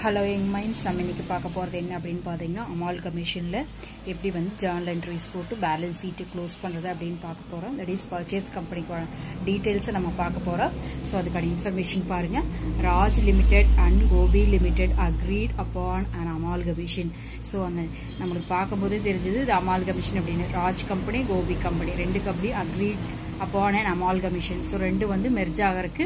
hello young minds நம்ம இன்னைக்கு பார்க்க போகிறது என்ன அப்படின்னு பார்த்தீங்கன்னா அமால் கமிஷனில் எப்படி வந்து ஜேர்னல் என்ட்ரிஸ் போட்டு பேலன்ஸ் சீட்டு க்ளோஸ் பண்ணுறது அப்படின்னு பார்க்க போகிறோம் தட் இஸ் பர்ச்சேஸ் கம்பெனிக்கு டீட்டெயில்ஸை நம்ம பார்க்க போகிறோம் ஸோ அதுக்கான இன்ஃபர்மேஷன் பாருங்கள் Raj limited and Gopi limited agreed upon and amalgamation so அந்த நம்மளுக்கு பார்க்கும்போதே தெரிஞ்சது இது அமால் கமிஷன் அப்படின்னு ராஜ் கம்பெனி கோபி கம்பெனி ரெண்டு company agreed upon and amalgamation so ரெண்டு வந்து மெர்ஜ் ஆகிறதுக்கு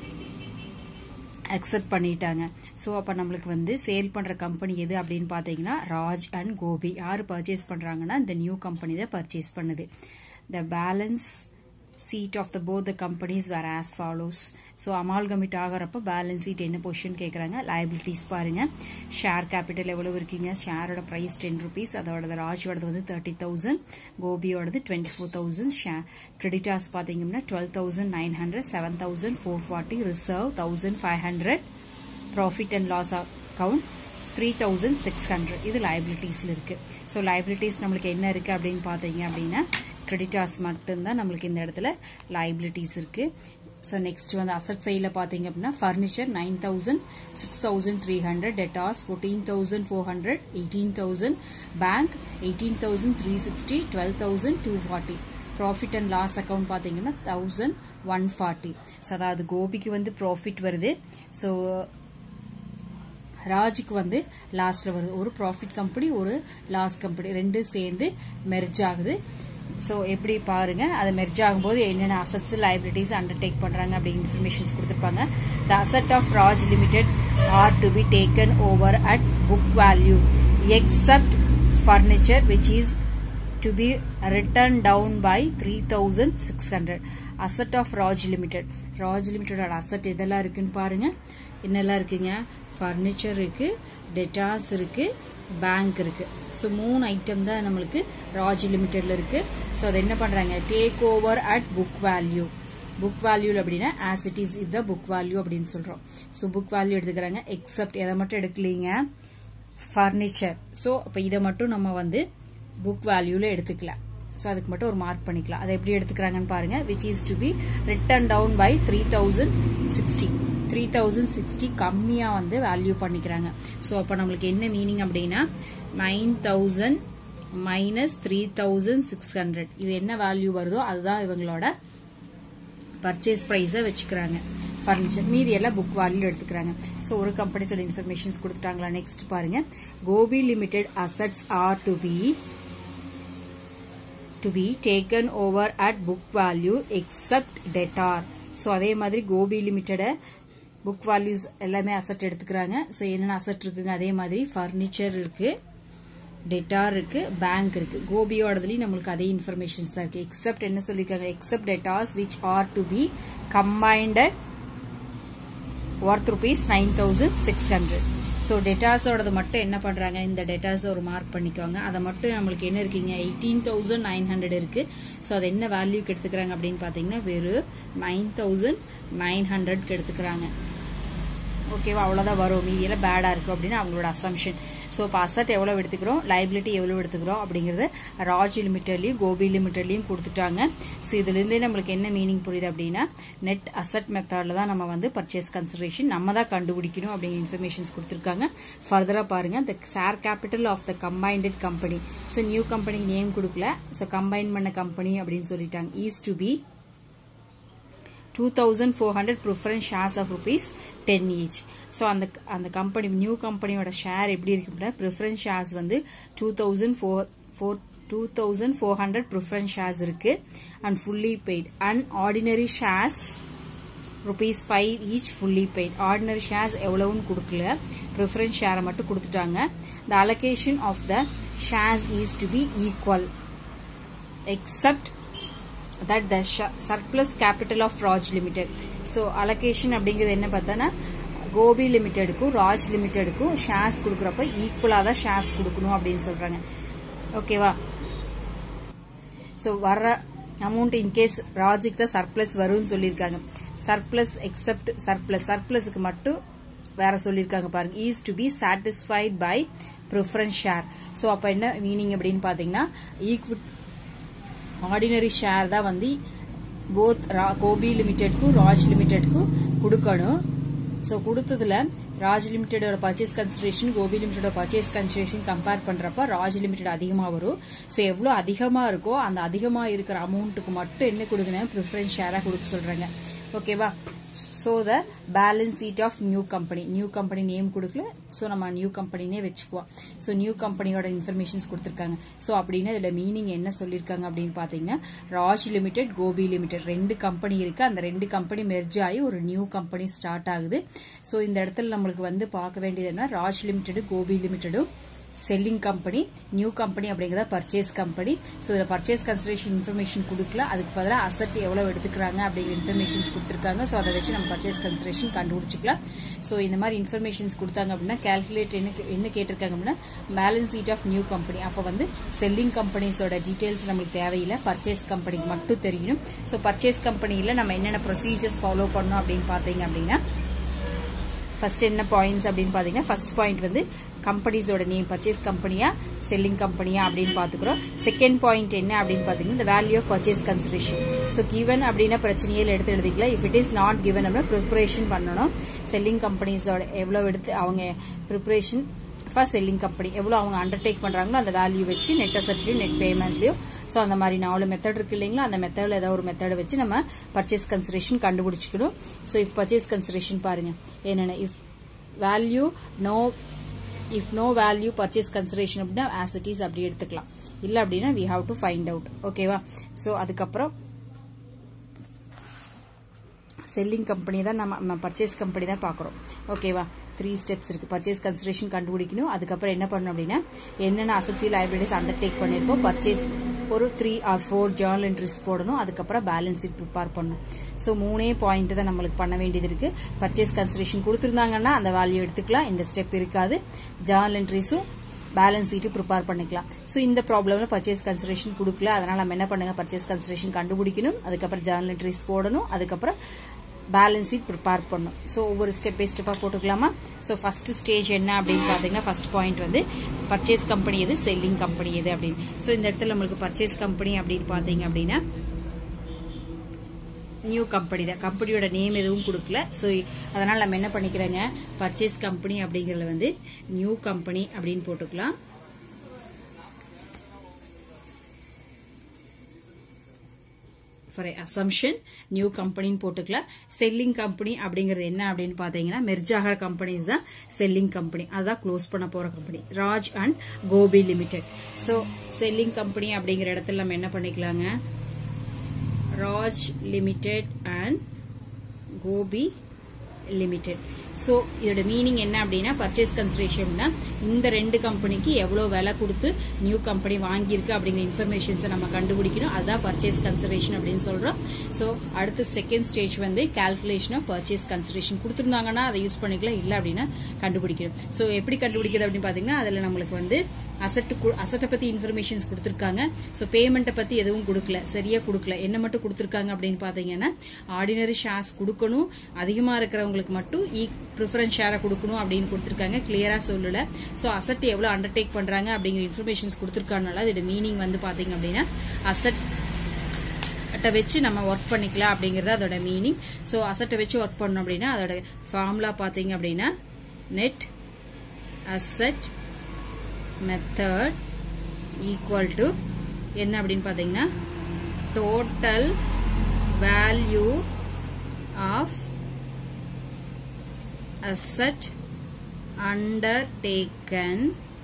அக்செப்ட் பண்ணிட்டாங்க ஸோ அப்போ நம்மளுக்கு வந்து சேல் பண்ணுற கம்பெனி எது அப்படின்னு பார்த்தீங்கன்னா ராஜ் அண்ட் கோபி யார் பர்ச்சேஸ் பண்ணுறாங்கன்னா இந்த நியூ கம்பெனி தான் பர்ச்சேஸ் பண்ணுது the balance sheet of the both the companies were as follows so amalgamate ஆகிறப்ப பேலன்ஸ் சீட் என்ன பொசிஷன் கேட்குறாங்க லைபிலிட்டிஸ் பாருங்க ஷேர் கேபிட்டல் எவ்வளவு இருக்கீங்க ஷேரோட ப்ரைஸ் டென் ருபீஸ் அதோட ராஜோடது வந்து தேர்ட்டி தௌசண்ட் கோபியோடது twenty four thousand share creditors பார்த்தீங்கன்னா twelve thousand nine hundred seven thousand four forty reserve thousand five hundred profit and loss account three thousand six hundred இது லைபிலிட்டிஸில் இருக்கு ஸோ லைபிலிட்டிஸ் நம்மளுக்கு என்ன இருக்கு அப்படின்னு பார்த்தீங்க அப்படின்னா கிரெடிட்டாஸ் மட்டும்தான் நம்மளுக்கு இந்த இடத்துல லைபிலிட்டிஸ் இருக்கு ஸோ நெக்ஸ்ட் வந்து அசட் சைடில் பார்த்தீங்க அப்படின்னா furniture nine thousand six thousand three hundred debtors fourteen thousand four hundred eighteen thousand bank eighteen thousand three sixty twelve thousand two forty profit and loss account பார்த்தீங்கன்னா thousand one forty so அதாவது கோபிக்கு வந்து profit வருது so ராஜுக்கு வந்து லாஸ்ட்ல வருது ஒரு profit company ஒரு லாஸ் கம்பெனி ரெண்டு சேர்ந்து மெர்ஜ் ஆகுது ஸோ எப்படி பாருங்க அது மெர்ஜ் ஆகும்போது என்னென்ன அசட்ஸ் லைபிலிட்டிஸ் அண்டர்டேக் பண்றாங்க அப்படி இன்ஃபர்மேஷன்ஸ் கொடுத்துருப்பாங்க the asset of Raj limited are to be taken over at book value except furniture which is to be written down by three thousand six hundred asset of Raj limited Raj லிமிடெடோட asset எதெல்லாம் இருக்குன்னு பாருங்க என்னெல்லாம் இருக்குங்க furniture இருக்கு debtors இருக்கு bank இருக்கு so மூணு ஐட்டம் தான் நம்மளுக்கு ராஜ் லிமிடெட்ல இருக்கு ஸோ அதை என்ன பண்றாங்க take over at book value book value அப்படின்னா ஆஸ் இட் இஸ் இது புக் வேல்யூ அப்படின்னு சொல்றோம் ஸோ புக் வேல்யூ எடுத்துக்கிறாங்க எக்ஸப்ட் எதை மட்டும் எடுக்கலீங்க ஃபர்னிச்சர் ஸோ அப்போ இதை மட்டும் நம்ம வந்து புக் வேல்யூல எடுத்துக்கலாம் ஸோ அதுக்கு மட்டும் ஒரு மார்க் பண்ணிக்கலாம் அதை எப்படி எடுத்துக்கிறாங்கன்னு பாருங்க which is to be written down by three thousand sixty three thousand sixty கம்மியாக வந்து வேல்யூ பண்ணிக்கிறாங்க ஸோ அப்போ நம்மளுக்கு என்ன மீனிங் அப்படின்னா nine thousand minus three thousand six hundred இது என்ன வேல்யூ வருதோ அதுதான் இவங்களோட பர்ச்சேஸ் ப்ரைஸை வச்சுக்கிறாங்க ஃபர்னிச்சர் மீதி எல்லாம் புக் வேல்யூ எடுத்துக்கிறாங்க ஸோ ஒரு கம்பெனிஸோட இன்ஃபர்மேஷன்ஸ் கொடுத்துட்டாங்களா நெக்ஸ்ட் பாருங்க Gopi limited assets are to be to be taken over at book value except debtor so அதே மாதிரி கோபி லிமிட்டட புக் வேல்யூஸ் எல்லாமே அசட் எடுத்துக்கிறாங்க ஸோ என்னென்ன அசட் இருக்குங்க அதே மாதிரி ஃபர்னிச்சர் இருக்கு டெட்டார் இருக்கு பேங்க் இருக்கு கோபியோடதுலயும் நம்மளுக்கு அதே இன்ஃபர்மேஷன்ஸ் தான் இருக்கு எக்ஸப்ட் என்ன சொல்லியிருக்காங்க except debtors which are to be combined worth rupees nine thousand six hundred so டெட்டாஸோடது மட்டும் என்ன பண்றாங்க இந்த டெட்டாஸ் ஒரு மார்க் பண்ணிக்கோங்க அதை மட்டும் நம்மளுக்கு என்ன இருக்கீங்க எயிட்டீன் தௌசண்ட் நைன் ஹண்ட்ரட் இருக்கு ஸோ அது என்ன வேல்யூக்கு எடுத்துக்கிறாங்க அப்படின்னு பார்த்தீங்கன்னா வெறும் நைன் தௌசண்ட் நைன் ஹண்ட்ரட்க்கு எடுத்துக்கிறாங்க ஓகேவா அவ்வளோதான் வரும் மீதியில் பேடாக இருக்கும் அப்படின்னு அவங்களோட அசம்ஷன் ஸோ இப்போ அசட் எவ்வளோ எடுத்துக்கிறோம் லைபிலிட்டி எவ்வளோ எடுத்துக்கிறோம் அப்படிங்கிறது ராஜ் லிமிட்டட்லையும் கோபி லிமிட்டட்லையும் கொடுத்துட்டாங்க ஸோ இதுலேருந்தே நம்மளுக்கு என்ன மீனிங் புரியுது அப்படின்னா நெட் அசட் மெத்தடில் தான் நம்ம வந்து பர்ச்சேஸ் கன்சிடரேஷன் நம்ம தான் கண்டுபிடிக்கணும் அப்படிங்கிற இன்ஃபர்மேஷன்ஸ் கொடுத்துருக்காங்க ஃபர்தராக பாருங்க the share capital of the combined company so new கம்பெனிக்கு நேம் கொடுக்கல ஸோ கம்பைன் பண்ண கம்பெனி அப்படின்னு சொல்லிட்டாங்க is to be 2400 preference shares of rupees 10 each so அந்த அந்த கம்பெனி நியூ கம்பெனியோட ஷேர் எப்படி இருக்கு அப்படின்னா ப்ரிஃபரன்ஸ் ஷேர்ஸ் வந்து two thousand four four two thousand four hundred preference shares இருக்கு and fully paid and ordinary shares rupees five each fully paid ordinary shares எவ்வளவுன்னு கொடுக்கல ப்ரிஃபரன்ஸ் ஷேரை மட்டும் கொடுத்துட்டாங்க the allocation of the shares is to be equal except that the surplus capital of Raj limited so allocation அப்படிங்கிறது என்ன பார்த்தோன்னா கோபி லிமிடெடுக்கும் ராஜ் லிமிடெடுக்கும் ஷேர்ஸ் கொடுக்குறப்ப ஈக்குவலாக தான் ஷேர்ஸ் கொடுக்கணும் அப்படின்னு சொல்றாங்க ஓகேவா ஸோ வர்ற அமௌண்ட் இன்கேஸ் ராஜுக்கு தான் சர்ப்ளஸ் வரும்னு சொல்லியிருக்காங்க சர்ப்ளஸ் எக்ஸப்ட் சர்ப்ளஸ் சர்ப்ளஸுக்கு மட்டும் வேற சொல்லியிருக்காங்க பாருங்க is to be satisfied by preference share so அப்போ என்ன மீனிங் அப்படின்னு பார்த்தீங்கன்னா ஈக்வி ஆர்டினரி ஷேர் தான் வந்து போத் கோபி லிமிடெட்க்கும் ராஜ் லிமிடெட்க்கும் கொடுக்கணும் ஸோ கொடுத்ததுல ராஜ் லிமிடெடோட பர்ச்சேஸ் கன்சிடரேஷன் கோபி லிமிடெடோட பர்ச்சேஸ் கன்சிடரேஷன் கம்பேர் பண்றப்ப ராஜ் லிமிடெட் அதிகமா வரும் ஸோ எவ்வளவு அதிகமா இருக்கோ அந்த அதிகமா இருக்கிற அமௌண்ட்டுக்கு மட்டும் என்ன கொடுக்கணும் ப்ரிஃபரன்ஸ் ஷேரா கொடுக்க சொல்றாங்க ஓகேவா so the balance sheet of new company new company name கொடுக்கல ஸோ நம்ம நியூ கம்பெனினே வச்சுக்குவோம் ஸோ நியூ கம்பெனியோட இன்ஃபர்மேஷன்ஸ் கொடுத்துருக்காங்க ஸோ அப்படின்னு இதோட மீனிங் என்ன சொல்லியிருக்காங்க அப்படின்னு பார்த்தீங்கன்னா ராஜ் லிமிடெட் கோபி லிமிடெட் ரெண்டு கம்பெனி இருக்கு அந்த ரெண்டு கம்பெனி மெர்ஜ் ஆகி ஒரு நியூ கம்பெனி ஸ்டார்ட் ஆகுது ஸோ இந்த இடத்துல நம்மளுக்கு வந்து பார்க்க வேண்டியது என்ன ராஜ் லிமிடெட் கோபி லிமிடெடும் செல்லிங் கம்பெனி நியூ கம்பெனி அப்படிங்கிறத பர்ச்சேஸ் கம்பெனி ஸோ இதில் பர்ச்சேஸ் கன்சிடரேஷன் இன்ஃபர்மேஷன் கொடுக்கல அதுக்கு பதிலாக அசட் எவ்வளோ எடுத்துக்கிறாங்க அப்படிங்கிற இன்ஃபர்மேஷன்ஸ் கொடுத்துருக்காங்க ஸோ அதை வச்சு நம்ம பர்ச்சேஸ் கன்சிடரேஷன் கண்டுபிடிச்சிக்கலாம் ஸோ இந்த மாதிரி இன்ஃபர்மேஷன்ஸ் கொடுத்தாங்க அப்படின்னா கேல்குலேட் என்ன என்ன கேட்டிருக்காங்க அப்படின்னா balance sheet of new company அப்போ வந்து செல்லிங் கம்பெனிஸோட டீடைல்ஸ் நம்மளுக்கு தேவையில்லை பர்ச்சேஸ் கம்பெனிக்கு மட்டும் தெரியணும் ஸோ பர்ச்சேஸ் கம்பெனியில் நம்ம என்னென்ன ப்ரொசீஜர்ஸ் ஃபாலோ பண்ணோம் அப்படின்னு பார்த்தீங்க அப்படின்னா ஃபர்ஸ்ட் என்ன பாயிண்ட்ஸ் அப்படின்னு பாத்தீங்கன்னா ஃபர்ஸ்ட் பாயிண்ட் வந்து கம்பெனிஸோட நேம் பர்ச்சேஸ் கம்பெனியா செல்லிங் கம்பெனியா அப்படின்னு பாத்துக்கிறோம் செகண்ட் பாயிண்ட் என்ன அப்படின்னு பாத்தீங்கன்னா இந்த value of purchase consideration so given அப்படின்னா பிரச்சனையே எடுத்து எழுதிக்கலாம் if it is not given அப்படின்னா ப்ரிப்பரேஷன் பண்ணணும் செல்லிங் கம்பெனிஸோட எவ்வளவு எடுத்து அவங்க ப்ரிப்பரேஷன் ஃபார் செல்லிங் கம்பெனி எவ்வளவு அவங்க அண்டர்டேக் பண்றாங்களோ அந்த வேல்யூ வச்சு நெட் அசட்லயும் நெட் பேமெண்ட்லயும் ஸோ அந்த மாதிரி நாலு மெத்தட் இருக்கு இல்லைங்களா அந்த மெத்தடில் ஏதாவது ஒரு மெத்தடை வச்சு நம்ம பர்ச்சேஸ் கன்சிடரேஷன் கண்டுபிடிச்சிக்கணும் ஸோ இஃப் பர்ச்சேஸ் கன்சிடரேஷன் பாருங்க என்னென்ன if value no if no value purchase consideration அப்படின்னா ஆஸ் இட் இஸ் அப்படி எடுத்துக்கலாம் இல்லை அப்படின்னா we have to find out ஓகேவா ஸோ அதுக்கப்புறம் செல்லிங் கம்பெனி தான் நம்ம பர்ச்சேஸ் கம்பெனி தான் பார்க்குறோம் ஓகேவா த்ரீ ஸ்டெப்ஸ் இருக்கு பர்ச்சேஸ் கன்சிடரேஷன் கண்டுபிடிக்கணும் அதுக்கப்புறம் என்ன பண்ணணும் அப்படின்னா என்னென்ன அசட்சி லைபிலிட்டிஸ் அண்டர்டேக் பண்ணிருக்கோம் பர்ச்சேஸ் ஒரு three or four journal entries போடணும் அதுக்கப்புறம் பேலன்ஸ் ஷீட் ப்ரிப்பேர் பண்ணணும் ஸோ மூணே பாயிண்ட் தான் நம்மளுக்கு பண்ண வேண்டியது இருக்கு பர்ச்சேஸ் கன்சிடரேஷன் கொடுத்துருந்தாங்கன்னா அந்த வேல்யூ எடுத்துக்கலாம் இந்த ஸ்டெப் இருக்காது ஜேர்னல் என்ட்ரிஸும் பேலன்ஸ் ஷீட்டு ப்ரிப்பேர் பண்ணிக்கலாம் ஸோ இந்த ப்ராப்ளம்ல பர்ச்சேஸ் கன்சிடரேஷன் கொடுக்கல அதனால நம்ம என்ன பண்ணுங்க பர்ச்சேஸ் கன்சிடரேஷன் கண்டுபிடிக்கணும் அதுக்கப்புறம் ஜேர்னல் என்ட்ரிஸ் போடணும் அதுக்கப்புறம் பேலன்ஸ் ஷீட் ப்ரிப்பேர் பண்ணும் ஸோ ஒவ்வொரு ஸ்டெப் பை ஸ்டெப்பாக போட்டுக்கலாமா ஸோ ஃபர்ஸ்ட் ஸ்டேஜ் என்ன அப்படின்னு பார்த்தீங்கன்னா ஃபர்ஸ்ட் பாயிண்ட் வந்து பர்ச்சேஸ் கம்பெனி எது செல்லிங் கம்பெனி எது அப்படின்னு ஸோ இந்த இடத்துல நம்மளுக்கு பர்ச்சேஸ் கம்பெனி அப்படின்னு பார்த்தீங்க அப்படின்னா நியூ கம்பெனி தான் கம்பெனியோட நேம் எதுவும் கொடுக்கல ஸோ அதனால் நம்ம என்ன பண்ணிக்கிறோங்க பர்ச்சேஸ் கம்பெனி அப்படிங்கிறதுல வந்து நியூ கம்பெனி அப்படின்னு போட்டுக்கலாம் ஃபார் அசம்ஷன் நியூ கம்பெனின்னு போட்டுக்கலாம் செல்லிங் கம்பெனி அப்படிங்கிறது என்ன அப்படின்னு பாத்தீங்கன்னா மெர்ஜ் ஆகிற கம்பெனிஸ் தான் செல்லிங் கம்பெனி அதான் க்ளோஸ் பண்ண போற company Raj and Gopi limited so selling company அப்படிங்கிற இடத்துல நம்ம என்ன பண்ணிக்கலாங்க Raj limited and Gopi limited so இதோட மீனிங் என்ன அப்படின்னா பர்ச்சேஸ் கன்சிடரேஷன்னா இந்த ரெண்டு கம்பெனிக்கு எவ்வளோ விலை கொடுத்து நியூ கம்பெனி வாங்கியிருக்கு அப்படிங்கிற இன்ஃபர்மேஷன்ஸை நம்ம கண்டுபிடிக்கணும் அதுதான் பர்ச்சேஸ் கன்சிடரேஷன் அப்படின்னு சொல்றோம் ஸோ அடுத்த செகண்ட் ஸ்டேஜ் வந்து கால்குலேஷன் ஆஃப் பர்ச்சேஸ் கன்சிடரேஷன் கொடுத்துருந்தாங்கன்னா அதை யூஸ் பண்ணிக்கலாம் இல்லை அப்படின்னா கண்டுபிடிக்கணும் ஸோ எப்படி கண்டுபிடிக்கிறது அப்படின்னு பார்த்தீங்கன்னா அதில் நம்மளுக்கு வந்து அசட் அசட்டை பத்தி இன்ஃபர்மேஷன்ஸ் கொடுத்துருக்காங்க ஸோ பேமெண்ட்டை பத்தி எதுவும் கொடுக்கல சரியா கொடுக்கல என்ன மட்டும் கொடுத்துருக்காங்க அப்படின்னு பாத்தீங்கன்னா ஆர்டினரி ஷேர்ஸ் கொடுக்கணும் அதிகமா இருக்கிறவங்களுக்கு மட்டும் ப்ரிஃபரன்ஸ் ஷேரை கொடுக்கணும் அப்படின்னு கொடுத்துருக்காங்க கிளியரா சொல்லல ஸோ அசட் எவ்வளவு அண்டர்டேக் பண்றாங்க அப்படிங்கிற இன்ஃபர்மேஷன்ஸ் கொடுத்துருக்காங்கனால இதோட மீனிங் வந்து பாத்தீங்க அப்படின்னா அசட் அசட்டை வச்சு நம்ம ஒர்க் பண்ணிக்கலாம் அப்படிங்கறது அதோட மீனிங் ஸோ அசட்டை வச்சு ஒர்க் பண்ணோம் அப்படின்னா அதோட ஃபார்முலா பாத்தீங்க அப்படின்னா net asset method equal to என்ன அப்படின்னு பார்த்தீங்கன்னா total value of asset undertaken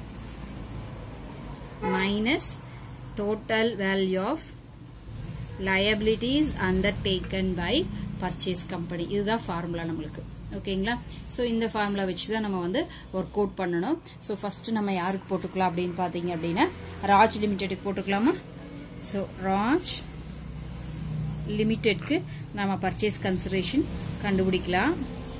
minus total value of liabilities undertaken by purchase company இதுதான் ஃபார்முலா நம்மளுக்கு ஓகேங்களா ஸோ இந்த ஃபார்முலா வச்சு தான் நம்ம வந்து ஒர்க் அவுட் பண்ணணும் ஸோ ஃபர்ஸ்ட் நம்ம யாருக்கு போட்டுக்கலாம் அப்படின்னு பார்த்தீங்க அப்படின்னா ராஜ் லிமிடெடுக்கு போட்டுக்கலாமா ஸோ ராஜ் லிமிடெட்க்கு நம்ம பர்ச்சேஸ் கன்சிடரேஷன் கண்டுபிடிக்கலாம்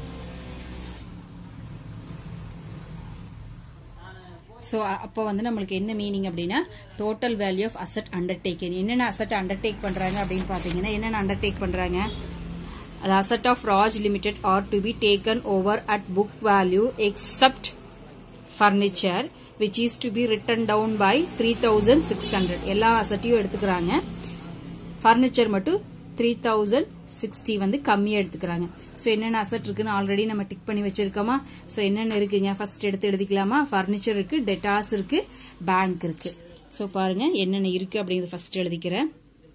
ஸோ அப்போ வந்து நம்மளுக்கு என்ன மீனிங் அப்படின்னா total value of asset undertaken என்னென்ன அசட் அண்டர்டேக் பண்ணுறாங்க அப்படின்னு பார்த்தீங்கன்னா என்னென்ன அண்டர்டேக் பண்ணுறாங்க the asset of Raj Limited are to be taken over at book value except furniture which is to be written down by 3600 எல்லா அசட்டையும் எடுத்துக்கிறாங்க furniture மட்டும் three thousand sixty வந்து கம்மியா எடுத்துக்கிறாங்க ஸோ என்னென்ன அசட் இருக்குன்னு ஆல்ரெடி நம்ம டிக் பண்ணி வச்சிருக்கோமா ஸோ என்னென்ன இருக்குங்க ஃபர்ஸ்ட் எடுத்து எழுதிக்கலாமா ஃபர்னிச்சர் இருக்கு டெட்டாஸ் இருக்கு பேங்க் இருக்கு ஸோ பாருங்க என்னென்ன இருக்கு அப்படிங்கிறது ஃபர்ஸ்ட் எழுதிக்கிறேன்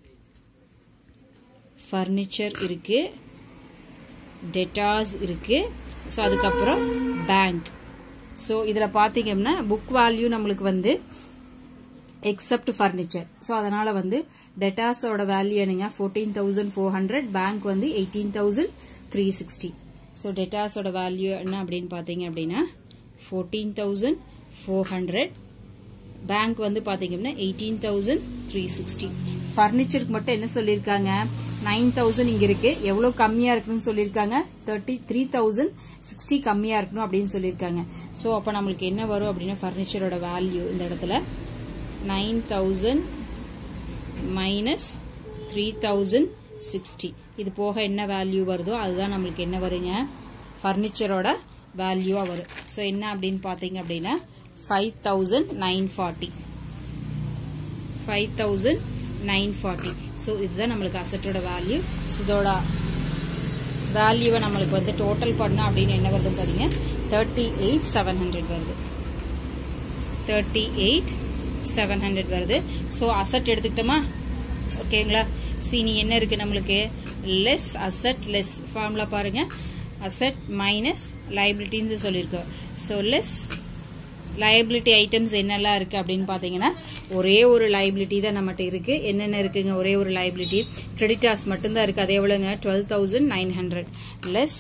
ஃபர்னிச்சர் இருக்கு டெட்டாஸ் இருக்கு ஸோ அதுக்கப்புறம் பேங்க் ஸோ இதில் பார்த்தீங்கன்னா புக் வேல்யூ நம்மளுக்கு வந்து எக்ஸப்ட் ஃபர்னிச்சர் ஸோ அதனால வந்து டெட்டாஸோட வேல்யூ என்னங்க fourteen thousand four hundred bank வந்து eighteen thousand three sixty so டெட்டாஸோட வேல்யூ என்ன அப்படின்னு பார்த்தீங்க அப்படின்னா fourteen thousand four hundred bank வந்து பாத்தீங்கன்னா எயிட்டீன் தௌசண்ட் த்ரீ சிக்ஸ்டி ஃபர்னிச்சருக்கு மட்டும் என்ன சொல்லியிருக்காங்க நைன் தௌசண்ட் இங்க இருக்கு எவ்வளவு கம்மியா இருக்குன்னு சொல்லியிருக்காங்க தேர்ட்டி த்ரீ தௌசண்ட் சிக்ஸ்டி கம்மியா இருக்கணும் அப்படின்னு சொல்லியிருக்காங்க ஸோ அப்போ நம்மளுக்கு என்ன வரும் அப்படின்னா ஃபர்னிச்சரோட வேல்யூ இந்த இடத்துல nine thousand minus three thousand sixty இது போக என்ன வேல்யூ வருதோ அதுதான் நம்மளுக்கு என்ன வருங்க ஃபர்னிச்சரோட வேல்யூவா வரும் ஸோ என்ன அப்படின்னு பார்த்தீங்க அப்படின்னா five thousand nine forty five thousand nine forty so இதுதான் நம்மளுக்கு அசட்டோட வேல்யூ இதோட வேல்யூவை நம்மளுக்கு வந்து டோட்டல் பண்ண அப்படின்னு என்ன வருது பாருங்க தேர்ட்டி எயிட் செவன் ஹண்ட்ரட் வருது தேர்ட்டி எயிட் செவன் ஹண்ட்ரட் வருது ஸோ அசட் எடுத்துக்கிட்டோமா ஓகேங்களா சீனி என்ன இருக்கு நம்மளுக்கு லெஸ் அசட் லெஸ் ஃபார்முலா பாருங்க அசட் மைனஸ் லைபிலிட்டின்னு சொல்லியிருக்கோம் ஸோ லெஸ் லயபிலிட்டி ஐட்டம்ஸ் என்னெல்லாம் இருக்கு அப்படின்னு பாத்தீங்கன்னா ஒரே ஒரு லைபிலிட்டி தான் நம்மகிட்ட இருக்கு என்னென்ன இருக்குங்க ஒரே ஒரு லைபிலிட்டி கிரெடிட்டாஸ் மட்டும்தான் இருக்கு அது எவ்வளவுங்க twelve thousand nine hundred less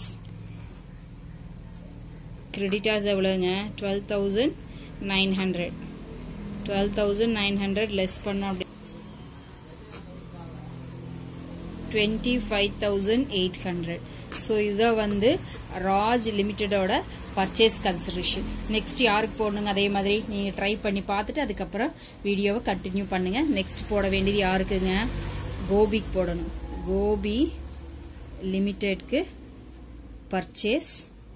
creditors எவ்வளவுங்க twelve thousand nine hundred twelve thousand nine hundred less பண்ணோம் அப்படி twenty five thousand eight hundred so இதான் வந்து ராஜ் லிமிட்டடோட பர்ச்சேஸ் கன்சிடரேஷன் நெக்ஸ்ட் யாருக்கு போடணுங்க அதே மாதிரி நீங்கள் ட்ரை பண்ணி பார்த்துட்டு அதுக்கப்புறம் வீடியோவை கண்டினியூ பண்ணுங்க நெக்ஸ்ட் போட வேண்டியது யாருக்குங்க கோபிக்கு போடணும் கோபி லிமிட்டெட்க்கு பர்ச்சேஸ்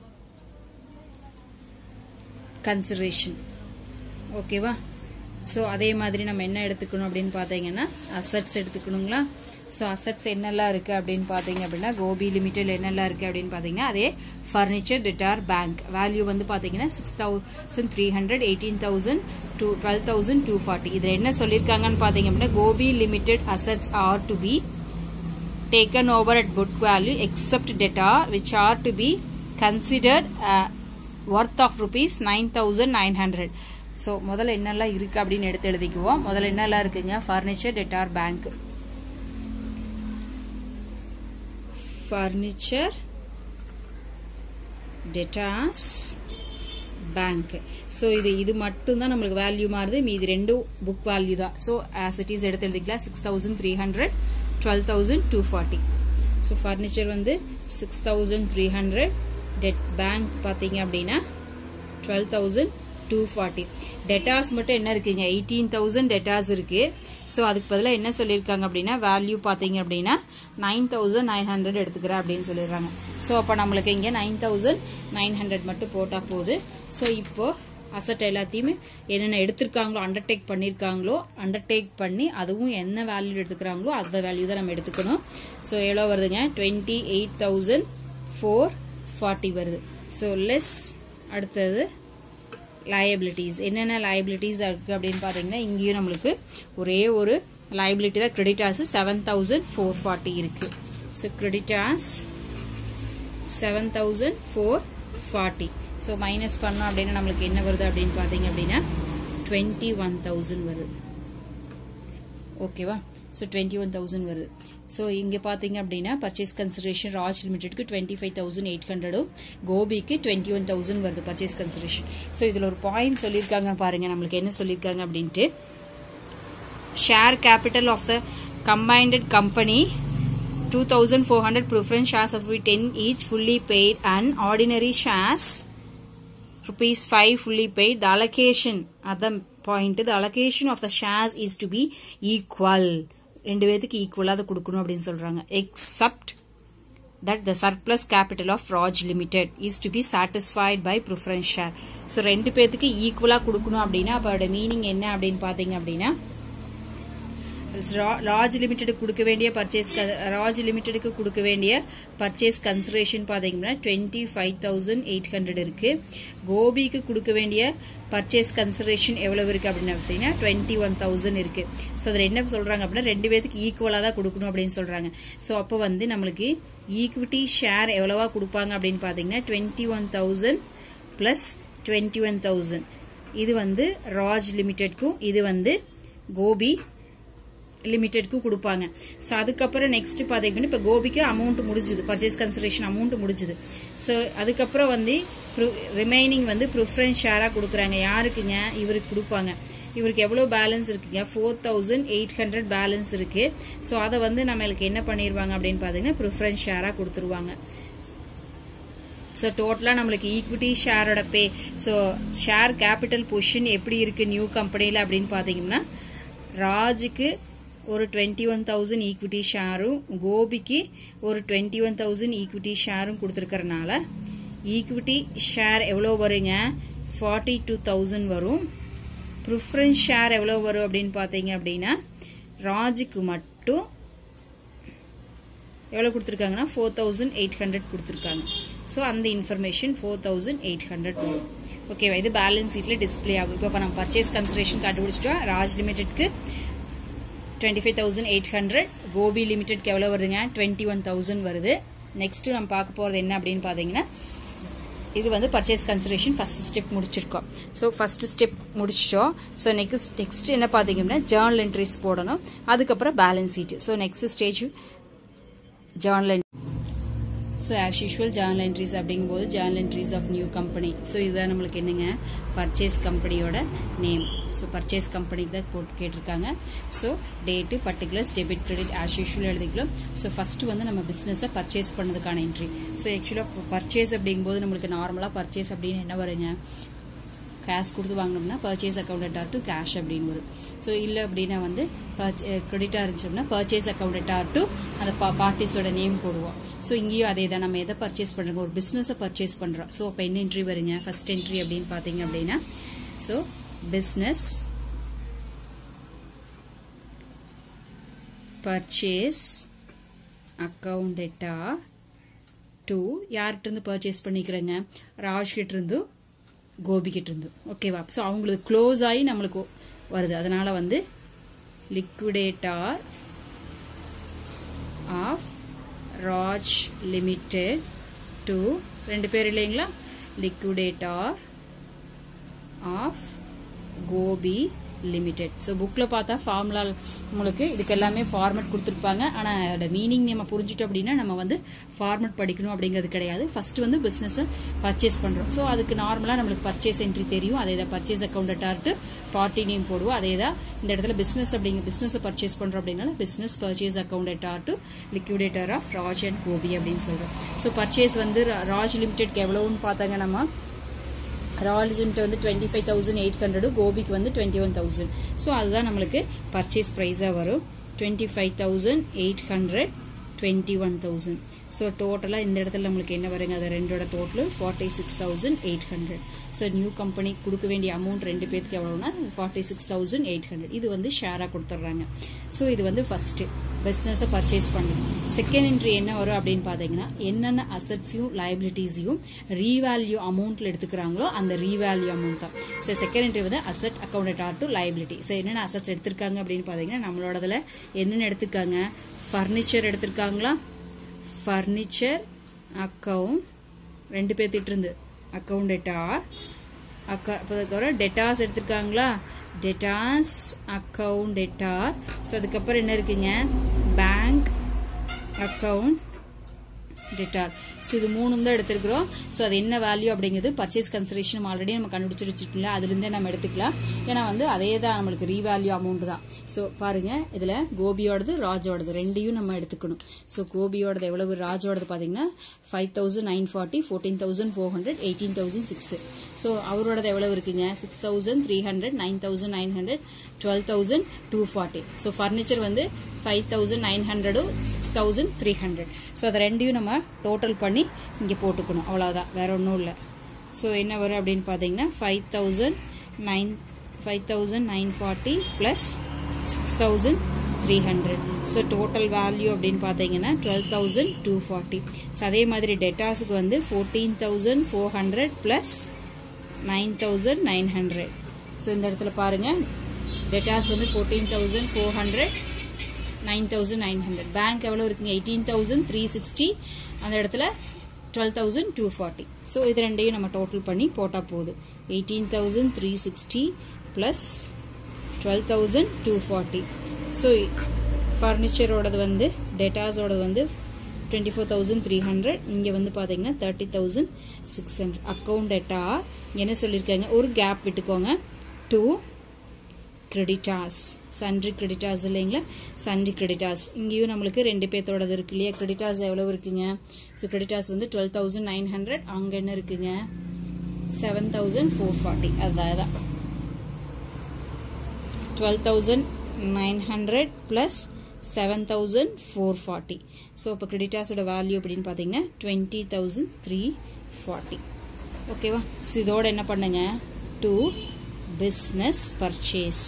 கன்சிடரேஷன் ஓகேவா ஸோ அதே மாதிரி நம்ம என்ன எடுத்துக்கணும் அப்படின்னு பார்த்தீங்கன்னா அசட்ஸ் எடுத்துக்கணுங்களா ஸோ அசட்ஸ் என்னெல்லாம் இருக்கு அப்படின்னு பார்த்தீங்க அப்படின்னா கோபி லிமிடெட் என்னெல்லாம் இருக்கு அப்படின்னு பார்த்தீங்கன்னா அதே ஃபர்னிச்சர் டிட்டார் பேங்க் வேல்யூ வந்து பார்த்தீங்கன்னா six thousand three hundred eighteen thousand two twelve thousand two forty இதில் என்ன சொல்லியிருக்காங்கன்னு பார்த்தீங்க அப்படின்னா Gopi limited assets are to be taken over at book value except data which are to be considered uh, worth of rupees 9900 ஸோ முதல்ல என்னெல்லாம் இருக்கு அப்படின்னு எடுத்து எழுதிக்குவோம் முதல்ல என்னெல்லாம் இருக்குங்க furniture debtor bank furniture debtors bank so இது இது மட்டும் தான் நம்மளுக்கு வேல்யூ மாறுது மீதி ரெண்டும் புக் வேல்யூ தான் ஸோ ஆஸ் இட் இஸ் எடுத்து எழுதிக்கலாம் six thousand three hundred twelve thousand two forty so furniture வந்து six thousand three hundred debt bank பார்த்தீங்க அப்படின்னா twelve thousand two forty debtors மட்டும் என்ன இருக்குங்க எயிட்டீன் தௌசண்ட் டெட்டாஸ் இருக்கு ஸோ அதுக்கு பதிலாக என்ன சொல்லியிருக்காங்க அப்படின்னா வேல்யூ பார்த்தீங்க அப்படின்னா நைன் தௌசண்ட் நைன் ஹண்ட்ரட் எடுத்துக்கிறேன் அப்படின்னு சொல்லிடுறாங்க ஸோ அப்போ நம்மளுக்கு இங்கே நைன் தௌசண்ட் நைன் ஹண்ட்ரட் மட்டும் போட்டால் போகுது ஸோ இப்போ அசட் எல்லாத்தையுமே என்னென்ன எடுத்திருக்காங்களோ அண்டர்டேக் பண்ணியிருக்காங்களோ அண்டர்டேக் பண்ணி அதுவும் என்ன வேல்யூ எடுத்துக்கிறாங்களோ அந்த வேல்யூ தான் நம்ம எடுத்துக்கணும் ஸோ எவ்வளோ வருதுங்க twenty eight thousand four forty வருது ஸோ லெஸ் அடுத்தது லயபிலிட்டிஸ் என்னென்ன லயபிலிட்டிஸ் இருக்கு அப்படின்னு பார்த்தீங்கன்னா இங்கேயும் நம்மளுக்கு ஒரே ஒரு லயபிலிட்டி தான் creditors seven thousand four forty இருக்கு so creditors seven thousand four forty so minus பண்ணோம் அப்படின்னா நம்மளுக்கு என்ன வருது அப்படின்னு பார்த்தீங்க அப்படின்னா டுவெண்ட்டி ஒன் தௌசண்ட் வருது ஓகேவா ஸோ டுவெண்ட்டி ஒன் தௌசண்ட் வருது ஸோ இங்கே பார்த்தீங்க அப்படின்னா பர்ச்சேஸ் கன்சிடரேஷன் ராஜ் லிமிடெட்க்கு டுவெண்ட்டி ஃபைவ் தௌசண்ட் எயிட் ஹண்ட்ரடும் கோபிக்கு டுவெண்ட்டி ஒன் தௌசண்ட் வருது பர்ச்சேஸ் கன்சிடரேஷன் ஸோ இதில் ஒரு பாயிண்ட் சொல்லியிருக்காங்க பாருங்க நம்மளுக்கு என்ன சொல்லியிருக்காங்க அப்படின்ட்டு share capital of the combined company 2400 preference shares of 10 each fully paid and ordinary shares rupees 5 fully paid the allocation other point the allocation of the shares is to be equal ரெண்டு பேத்துக்கு ஈக்குவலா அதை கொடுக்கணும் அப்படின்னு சொல்றாங்க except that the surplus capital of Raj limited is to be satisfied by preference share so ரெண்டு பேத்துக்கு ஈக்குவலா கொடுக்கணும் அப்படின்னா அப்போட மீனிங் என்ன அப்படின்னு பாத்தீங்க அப்படின்னா ராஜ் லிமிடெடுக்கு கொடுக்க வேண்டிய பர்ச்சேஸ் ராஜ் லிமிடெடுக்கு கொடுக்க வேண்டிய பர்ச்சேஸ் கன்சிடரேஷன் பாத்தீங்கன்னா twenty five thousand eight hundred இருக்கு கோபிக்கு கொடுக்க வேண்டிய பர்ச்சேஸ் கன்சிடரேஷன் எவ்வளவு இருக்கு அப்படின்னு பார்த்தீங்கன்னா டுவெண்ட்டி ஒன் தௌசண்ட் இருக்கு ஸோ அதில் என்ன சொல்றாங்க அப்படின்னா ரெண்டு பேருக்கு ஈக்குவலாக தான் கொடுக்கணும் அப்படின்னு சொல்றாங்க ஸோ அப்போ வந்து நம்மளுக்கு ஈக்விட்டி ஷேர் எவ்வளவா கொடுப்பாங்க அப்படின்னு பார்த்தீங்கன்னா twenty one thousand plus twenty one thousand இது வந்து ராஜ் லிமிடெட்க்கும் இது வந்து கோபி லிமிடெட்க்கு கொடுப்பாங்க ஸோ அதுக்கப்புறம் நெக்ஸ்ட் பார்த்தீங்கன்னா இப்போ கோபிக்கு அமௌண்ட் முடிஞ்சுது பர்ச்சேஸ் கன்சிடரேஷன் அமௌண்ட் முடிஞ்சுது ஸோ அதுக்கப்புறம் வந்து ரிமைனிங் வந்து ப்ரிஃபரன்ஸ் ஷேராக கொடுக்குறாங்க யாருக்குங்க இவருக்கு கொடுப்பாங்க இவருக்கு எவ்வளோ பேலன்ஸ் இருக்குங்க four thousand eight hundred balance இருக்கு ஸோ அதை வந்து நம்மளுக்கு என்ன பண்ணிடுவாங்க அப்படின்னு பார்த்தீங்கன்னா ப்ரிஃபரன்ஸ் ஷேராக கொடுத்துருவாங்க ஸோ டோட்டலாக நம்மளுக்கு ஈக்விட்டி ஷேரோட pay so share capital position எப்படி இருக்கு நியூ கம்பெனியில் அப்படின்னு பார்த்தீங்கன்னா ராஜுக்கு ஒரு டுவெண்ட்டி ஒன் தௌசண்ட் ஈக்விட்டி ஷேரும் கோபிக்கு ஒரு டுவெண்ட்டி ஒன் தௌசண்ட் ஈக்விட்டி ஷேரும் கொடுத்துருக்கறனால ஈக்விட்டி ஷேர் எவ்வளோ வருங்க ஃபார்ட்டி டூ தௌசண்ட் வரும் ப்ரிஃபரன்ஸ் ஷேர் எவ்வளோ வரும் அப்படின்னு பார்த்தீங்க அப்படின்னா ராஜுக்கு மட்டும் எவ்வளோ கொடுத்துருக்காங்கன்னா ஃபோர் தௌசண்ட் எயிட் ஹண்ட்ரட் கொடுத்துருக்காங்க ஸோ அந்த information four thousand eight hundred வரும் ஓகேவா இது பேலன்ஸ் ஷீட்டில் டிஸ்பிளே ஆகும் இப்போ நம்ம பர்ச்சேஸ் கன்சிடரேஷன் கண்டுபிடிச்சிட்டோம் ராஜ் லிமிடெட்க்கு twenty five thousand eight hundred Gopi லிமிடெட்க்கு எவ்வளோ வருதுங்க டுவெண்ட்டி ஒன் தௌசண்ட் வருது நெக்ஸ்ட் நம்ம பார்க்க போகிறது என்ன அப்படின்னு பார்த்தீங்கன்னா இது வந்து பர்ச்சேஸ் கன்சிடரேஷன் ஃபர்ஸ்ட் ஸ்டெப் முடிச்சிருக்கோம் ஸோ ஃபர்ஸ்ட் ஸ்டெப் முடிச்சிட்டோம் ஸோ நெக்ஸ்ட் நெக்ஸ்ட் என்ன பார்த்தீங்கன்னா ஜேர்னல் என்ட்ரிஸ் போடணும் அதுக்கப்புறம் balance sheet so next stage journal so as usual journal entries அப்படிங்கும்போது journal entries of new company so இதுதான் நம்மளுக்கு என்னங்க பர்ச்சேஸ் கம்பெனியோட நேம் ஸோ பர்ச்சேஸ் கம்பெனிக்கு தான் போட்டு கேட்டிருக்காங்க so date particulars debit credit as usual எழுதிக்கலாம் ஸோ ஃபர்ஸ்ட் வந்து நம்ம பிஸ்னஸை பர்ச்சேஸ் பண்ணதுக்கான என்ட்ரி ஸோ ஆக்சுவலாக பர்ச்சேஸ் அப்படிங்கும்போது நம்மளுக்கு நார்மலாக பர்ச்சேஸ் அப்படின்னு என்ன வருங்க கேஷ் கொடுத்து வாங்கினோம்னா பர்ச்சேஸ் அக்கௌண்ட் ஆர் டு கேஷ் அப்படின்னு வரும் ஸோ இல்லை அப்படின்னா வந்து கிரெடிட்டாக இருந்துச்சு அப்படின்னா பர்ச்சேஸ் அக்கௌண்ட் ஆர் டு அந்த பார்ட்டிஸோட நேம் போடுவோம் ஸோ இங்கேயும் அதே தான் நம்ம எதை பர்ச்சேஸ் பண்ணுறோம் ஒரு பிஸ்னஸை பர்ச்சேஸ் பண்ணுறோம் ஸோ அப்போ என்ன என்ட்ரி வருங்க ஃபர்ஸ்ட் என்ட்ரி அப்படின்னு பார்த்தீங்க அப்படின்னா ஸோ பிஸ்னஸ் பர்ச்சேஸ் அக்கௌண்டா டூ யார்கிட்ட இருந்து பர்ச்சேஸ் பண்ணிக்கிறேங்க ராஜ் கிட்ட இருந்து கோபிக்கிட்ட இருந்து ஓகேவா ஸோ அவங்களுக்கு க்ளோஸ் ஆகி நம்மளுக்கு வருது அதனால வந்து liquidator of Raj limited to ரெண்டு பேர் இல்லைங்களா liquidator of Gopi limited so புக்கில் பார்த்தா ஃபார்முலா உங்களுக்கு இதுக்கு எல்லாமே ஃபார்மெட் கொடுத்துருப்பாங்க ஆனால் அதோட மீனிங் நம்ம புரிஞ்சுட்டோம் அப்படின்னா நம்ம வந்து ஃபார்மெட் படிக்கணும் அப்படிங்கிறது கிடையாது ஃபர்ஸ்ட் வந்து பிஸ்னஸை பர்ச்சேஸ் பண்ணுறோம் ஸோ அதுக்கு நார்மலாக நம்மளுக்கு பர்ச்சேஸ் என்ட்ரி தெரியும் அதே தான் பர்ச்சேஸ் அக்கௌண்ட்டாக பார்ட்டி நேம் போடுவோம் அதே தான் இந்த இடத்துல பிஸ்னஸ் அப்படிங்க பிஸ்னஸை பர்ச்சேஸ் பண்ணுறோம் அப்படின்னால பிஸ்னஸ் பர்ச்சேஸ் அக்கௌண்டேட்டார் to liquidator of Raj and Gopi அப்படின்னு சொல்கிறோம் ஸோ பர்ச்சேஸ் வந்து ராஜ் லிமிடெட்க்கு எவ்வளோன்னு பார்த்தாங்க நம்ம ராயல் லிமிட் வந்து twenty five thousand eight hundred கோபிக்கு வந்து டுவெண்ட்டி ஒன் தௌசண்ட் ஸோ அதுதான் நம்மளுக்கு பர்ச்சேஸ் ப்ரைஸாக வரும் twenty five thousand eight hundred twenty one thousand so டோட்டலாக இந்த இடத்துல நம்மளுக்கு என்ன வருங்க அது ரெண்டோட total forty six thousand eight hundred so new company கொடுக்க வேண்டிய அமௌண்ட் ரெண்டு பேருக்கு எவ்வளோனா forty six thousand eight hundred இது வந்து ஷேராக கொடுத்துட்றாங்க ஸோ இது வந்து ஃபர்ஸ்ட் பிஸ்னஸை பர்ச்சேஸ் பண்ணுங்க செகண்ட் என்ட்ரி என்ன வரும் அப்படின்னு பார்த்தீங்கன்னா என்னென்ன அசட்ஸையும் லைபிலிட்டிஸையும் ரீவேல்யூ அமௌண்ட்ல எடுத்துக்கிறாங்களோ அந்த ரீவேல்யூ அமௌண்ட் தான் ஸோ செகண்ட் என்ட்ரி வந்து அசட் அக்கௌண்ட் ஆர் டு லைபிலிட்டி ஸோ என்னென்ன அசட்ஸ் எடுத்திருக்காங்க அப்படின்னு பார்த்தீங்கன்னா நம்மளோடதுல என்னென்ன எடுத்திருக்காங்க ஃபர்னிச்சர் எடுத்திருக்காங்களா ஃபர்னிச்சர் அக்கவுண்ட் ரெண்டு பேர்த்திட்டு இருந்து அக்கவுண்ட் டெட்டார் அக்கா அதுக்கப்புறம் டெட்டாஸ் எடுத்திருக்காங்களா டெட்டாஸ் அக்கவுண்ட் டெட்டார் ஸோ அதுக்கப்புறம் என்ன இருக்குங்க பேங்க் அக்கவுண்ட் டெட்டார் ஸோ இது மூணும் தான் எடுத்திருக்கிறோம் ஸோ அது என்ன வேல்யூ அப்படிங்கிறது பர்ச்சேஸ் கன்சிடரேஷன் ஆல்ரெடி நம்ம கண்டுபிடிச்சு வச்சுருக்கோம்ல அதுலேருந்தே நம்ம எடுத்துக்கலாம் ஏன்னா வந்து அதே தான் நம்மளுக்கு ரீவேல்யூ அமௌண்ட் தான் ஸோ பாருங்க இதில் கோபியோடது ராஜோடது ரெண்டையும் நம்ம எடுத்துக்கணும் ஸோ கோபியோடது எவ்வளவு ராஜோடது பார்த்தீங்கன்னா five thousand nine forty fourteen thousand four hundred eighteen thousand six so அவரோடது எவ்வளவு இருக்குங்க six thousand three hundred nine thousand nine hundred twelve thousand two forty so furniture வந்து ஃபைவ் தௌசண்ட் நைன் ஹண்ட்ரடும் six thousand three hundred so அதை ரெண்டையும் நம்ம total பண்ணி இங்கே போட்டுக்கணும் அவ்வளோதான் வேற ஒன்றும் இல்லை ஸோ என்ன வரும் அப்படின்னு பார்த்தீங்கன்னா five thousand nine five thousand nine forty plus six thousand three hundred so total value அப்படின்னு பார்த்தீங்கன்னா twelve thousand two forty so அதே மாதிரி டெட்டாஸுக்கு வந்து fourteen thousand four hundred plus nine thousand nine hundred so இந்த இடத்துல பாருங்க டெட்டாஸ் வந்து fourteen thousand four hundred nine thousand nine hundred bank எவ்வளோ இருக்குங்க எயிட்டீன் தௌசண்ட் த்ரீ சிக்ஸ்டி அந்த இடத்துல twelve thousand two forty so இது ரெண்டையும் நம்ம டோட்டல் பண்ணி போட்டால் போதும் eighteen thousand three sixty plus twelve thousand two forty so ஃபர்னிச்சரோடது வந்து டேட்டாஸோடது வந்து twenty four thousand three hundred இங்கே வந்து பார்த்தீங்கன்னா thirty thousand six hundred account debtor என்ன சொல்லியிருக்காங்க ஒரு கேப் விட்டுக்கோங்க டூ கிரெடிட்டாஸ் சன்ட்ரி கிரெடிட்டாஸ் இல்லைங்களா சன்ட்ரி கிரெடிட்டாஸ் இங்கேயும் நம்மளுக்கு ரெண்டு பேர்த்தோடது இருக்கு இல்லையா கிரெடிட்டாஸ் எவ்வளோ இருக்குங்க ஸோ கிரெடிட்டாஸ் வந்து டுவெல் தௌசண்ட் நைன் ஹண்ட்ரட் அங்கே என்ன இருக்குங்க செவன் தௌசண்ட் ஃபோர் ஃபார்ட்டி அதுதான் அதான் twelve thousand nine hundred plus seven thousand four forty so இப்போ கிரெடிட்டாஸோட வேல்யூ அப்படின்னு பார்த்தீங்கன்னா டுவெண்ட்டி தௌசண்ட் த்ரீ ஃபார்ட்டி ஓகேவா ஸோ இதோட என்ன பண்ணுங்க டூ பிஸ்னஸ் பர்ச்சேஸ்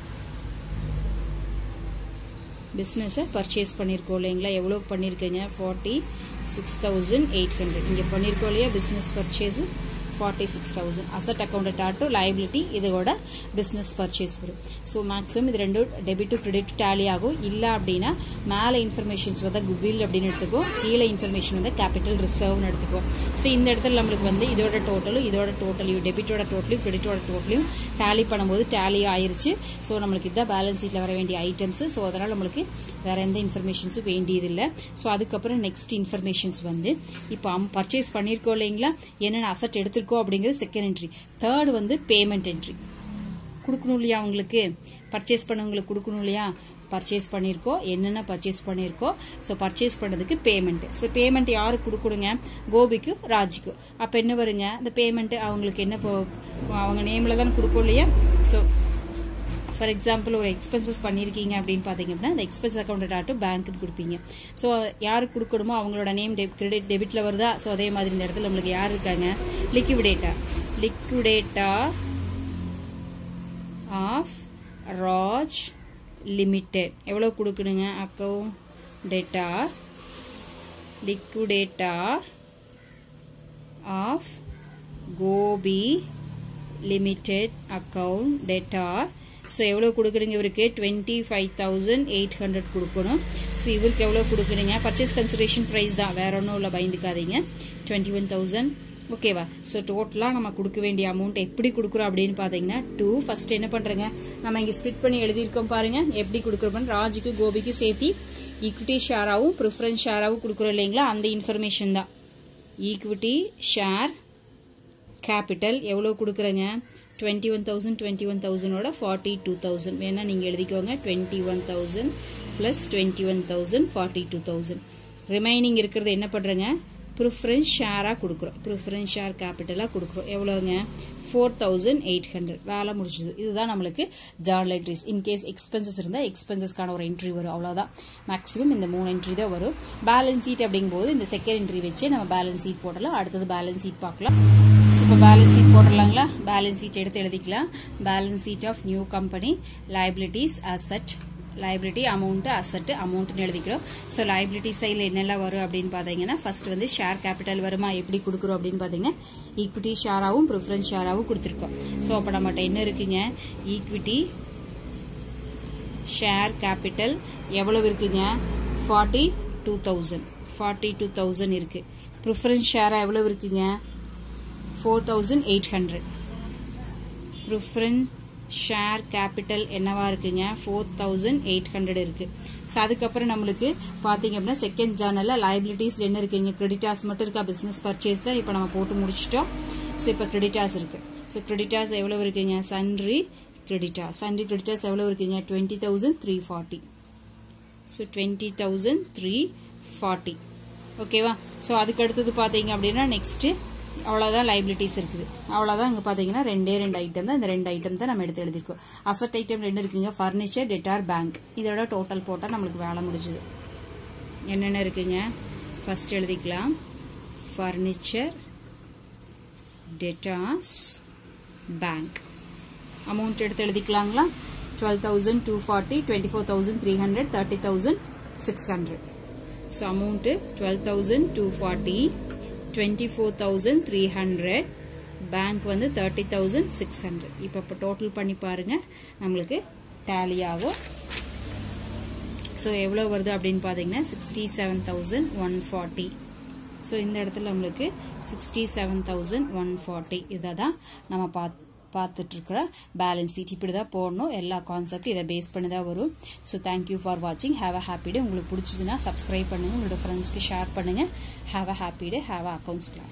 பிஸ்னஸை பர்ச்சேஸ் பண்ணியிருக்கோம் இல்லைங்களா எவ்வளோ பண்ணியிருக்கீங்க forty six thousand eight hundred இங்கே பண்ணியிருக்கோம் இல்லையா business purchase forty six thousand asset account டாட்டு லைபிலிட்டி இதோட பிஸ்னஸ் பர்ச்சேஸ் வரும் ஸோ மேக்ஸிமம் இது ரெண்டும் டெபிட் டு கிரெடிட் டேலி ஆகும் இல்லை அப்படின்னா மேலே இன்ஃபர்மேஷன்ஸ் வந்து குட்வில் அப்படின்னு எடுத்துக்கோ கீழே இன்ஃபர்மேஷன் வந்து கேபிட்டல் ரிசர்வ்னு எடுத்துக்கோ ஸோ இந்த இடத்துல நம்மளுக்கு வந்து இதோட டோட்டலும் இதோட டோட்டலையும் டெபிட்டோட டோட்டலையும் கிரெடிட்டோட டோட்டலையும் டேலி பண்ணும்போது டேலி ஆயிருச்சு ஸோ நம்மளுக்கு இதுதான் பேலன்ஸ் ஷீட்டில் வர வேண்டிய ஐட்டம்ஸ் ஸோ அதனால் நம்மளுக்கு வேற எந்த இன்ஃபர்மேஷன்ஸும் வேண்டியதில்லை ஸோ அதுக்கப்புறம் நெக்ஸ்ட் இன்ஃபர்மேஷன்ஸ் வந்து இப்போ பர்ச்சேஸ் பண்ணியிருக்கோம் இல்லைங்களா என்னென்ன அசட் எடுத்திருக்கோம் அப்படிங்கிறது செகண்ட் என்ட்ரி தேர்ட் வந்து பேமெண்ட் என்ட்ரி கொடுக்கணும் இல்லையா அவங்களுக்கு பர்ச்சேஸ் பண்ணவங்களுக்கு கொடுக்கணும் இல்லையா பர்ச்சேஸ் பண்ணியிருக்கோம் என்னென்ன பர்ச்சேஸ் பண்ணியிருக்கோம் ஸோ பர்ச்சேஸ் பண்ணதுக்கு பேமெண்ட் ஸோ பேமெண்ட் யாருக்கு கொடுக்கணுங்க கோபிக்கு ராஜுக்கு அப்போ என்ன வருங்க இந்த பேமெண்ட் அவங்களுக்கு என்ன அவங்க நேமில் தானே கொடுப்போம் இல்லையா ஸோ ஃபார் எக்ஸாம்பிள் ஒரு எக்ஸ்பென்சஸ் பண்ணியிருக்கீங்க அப்படின்னு பார்த்தீங்க அப்படின்னா அந்த எக்ஸ்பென்ஸ் அக்கௌண்ட் ஆட்டு பேங்க்கு கொடுப்பீங்க ஸோ யாருக்கு கொடுக்கணுமோ அவங்களோட நேம் கிரெடிட் டெபிட்ல வருதா ஸோ அதே மாதிரி இந்த இடத்துல நம்மளுக்கு யார் இருக்காங்க liquidator liquidator of Raj limited எவ்வளோ கொடுக்கணுங்க account debtor liquidator of Gopi limited account debtor so எவ்வளோ கொடுக்குறீங்க இவருக்கு twenty five thousand eight hundred கொடுக்கணும் ஸோ இவருக்கு எவ்வளோ கொடுக்குறீங்க பர்ச்சேஸ் கன்சிடரேஷன் ப்ரைஸ் தான் வேற ஒன்றும் இல்லை பயந்துக்காதீங்க டுவெண்ட்டி ஒன் தௌசண்ட் ஓகேவா ஸோ டோட்டலாக நம்ம கொடுக்க வேண்டிய அமௌண்ட் எப்படி கொடுக்குறோம் அப்படின்னு பார்த்தீங்கன்னா டூ ஃபர்ஸ்ட் என்ன பண்ணுறேங்க நம்ம இங்கே ஸ்பிட் பண்ணி எழுதியிருக்கோம் பாருங்க எப்படி கொடுக்குறோம் ராஜுக்கு கோபிக்கு சேர்த்தி ஈக்விட்டி ஷேராகவும் ப்ரிஃபரன்ஸ் ஷேராகவும் கொடுக்குறோம் இல்லைங்களா அந்த இன்ஃபர்மேஷன் தான் ஈக்விட்டி ஷேர் கேபிட்டல் எவ்வளோ கொடுக்குறேங்க twenty one thousand twenty one தௌசண்டோட ஃபார்ட்டி டூ தௌசண்ட் வேணா நீங்கள் எழுதிக்கோங்க twenty one thousand plus twenty one thousand forty two thousand remaining இருக்கிறது என்ன பண்ணுறேங்க ப்ரிஃபரன்ஸ் ஷேராக கொடுக்குறோம் ப்ரிஃபரன்ஸ் ஷேர் கேபிட்டலாக கொடுக்குறோம் எவ்வளோங்க ஃபோர் தௌசண்ட் எயிட் ஹண்ட்ரட் வேலை முடிச்சது இதுதான் நம்மளுக்கு ஜேர்னல் என்ட்ரிஸ் இன்கேஸ் எக்ஸ்பென்சஸ் இருந்தால் எக்ஸ்பென்சஸ்க்கான ஒரு என்ட்ரி வரும் அவ்வளோதான் மேக்ஸிமம் இந்த மூணு என்ட்ரி தான் வரும் பேலன்ஸ் சீட் அப்படிங்கும்போது இந்த செகண்ட் என்ட்ரி வச்சு நம்ம பேலன்ஸ் சீட் போடலாம் அடுத்தது பேலன்ஸ் சீட் பார்க்கலாம் இப்போ பேலன்ஸ் சீட் போடலாங்களா பேலன்ஸ் சீட் எடுத்து எழுதிக்கலாம் balance sheet of new company liabilities asset liability amount asset அமௌண்ட்னு எழுதிக்கிறோம் ஸோ லைபிலிட்டி சைடில் என்னெல்லாம் வரும் அப்படின்னு பார்த்தீங்கன்னா ஃபர்ஸ்ட் வந்து ஷேர் கேபிட்டல் வருமா எப்படி கொடுக்குறோம் அப்படின்னு பார்த்தீங்கன்னா ஈக்விட்டி ஷேராகவும் ப்ரிஃபரன்ஸ் ஷேராகவும் கொடுத்துருக்கோம் ஸோ அப்போ நம்மகிட்ட என்ன இருக்குங்க ஈக்விட்டி ஷேர் கேபிட்டல் எவ்வளவு இருக்குங்க forty two thousand forty two thousand இருக்கு ப்ரிஃபரன்ஸ் ஷேராக எவ்வளவு இருக்குங்க four thousand eight hundred preference share capital என்னவா இருக்குங்க ஃபோர் தௌசண்ட் எயிட் ஹண்ட்ரட் இருக்கு ஸோ அதுக்கப்புறம் நம்மளுக்கு பார்த்தீங்க அப்படின்னா செகண்ட் ஜேர்னலில் லைபிலிட்டிஸ்ல என்ன இருக்குங்க கிரெடிட்டாஸ் மட்டும் இருக்கா பிஸ்னஸ் பர்ச்சேஸ் தான் இப்போ நம்ம போட்டு முடிச்சிட்டோம் ஸோ இப்போ கிரெடிட்டாஸ் இருக்கு ஸோ கிரெடிட்டாஸ் எவ்வளவு இருக்குங்க சன்ரி கிரெடிட்டாஸ் சன்ரி கிரெடிட்டாஸ் எவ்வளவு இருக்குங்க twenty thousand three forty so twenty thousand three forty ஓகேவா ஸோ அதுக்கு அடுத்தது பார்த்தீங்க அப்படின்னா நெக்ஸ்ட்டு அவ்வளோதான் லைபிலிட்டிஸ் இருக்குது அவ்வளோதான் இங்கே பார்த்தீங்கன்னா ரெண்டே ரெண்டு ஐட்டம் தான் இந்த ரெண்டு ஐட்டம் தான் நம்ம எடுத்து எழுதிருக்கோம் அசட் ஐட்டம் ரெண்டு இருக்குங்க ஃபர்னிச்சர் டெட்டார் பேங்க் இதோட டோட்டல் போட்டால் நம்மளுக்கு வேலை முடிஞ்சுது என்னென்ன இருக்குங்க ஃபர்ஸ்ட் எழுதிக்கலாம் ஃபர்னிச்சர் டெட்டாஸ் பேங்க் அமௌண்ட் எடுத்து எழுதிக்கலாங்களா twelve thousand two forty twenty four thousand three hundred thirty thousand six hundred so amount twelve thousand two forty twenty four thousand three hundred bank வந்து தேர்ட்டி தௌசண்ட் சிக்ஸ் ஹண்ட்ரட் இப்போ இப்போ total பண்ணி பாருங்க நம்மளுக்கு tally ஆகும் so எவ்வளோ வருது அப்படின்னு பார்த்தீங்கன்னா sixty seven thousand one forty so இந்த இடத்துல நம்மளுக்கு sixty seven thousand one forty இதை தான் நம்ம பார்த்து பார்த்துட்டு இருக்கிற பேலன்ஸ் சீட் இப்படி தான் போடணும் எல்லா கான்செப்ட் இதை பேஸ் பண்ணி தான் வரும் ஸோ தேங்க்யூ ஃபார் வாட்சிங் ஹேவ் அ ஹாப்பி டே உங்களுக்கு பிடிச்சதுன்னா சப்ஸ்கிரைப் பண்ணுங்கள் உங்களோட ஃப்ரெண்ட்ஸ்க்கு ஷேர் பண்ணுங்கள் have a happy day have a accounts class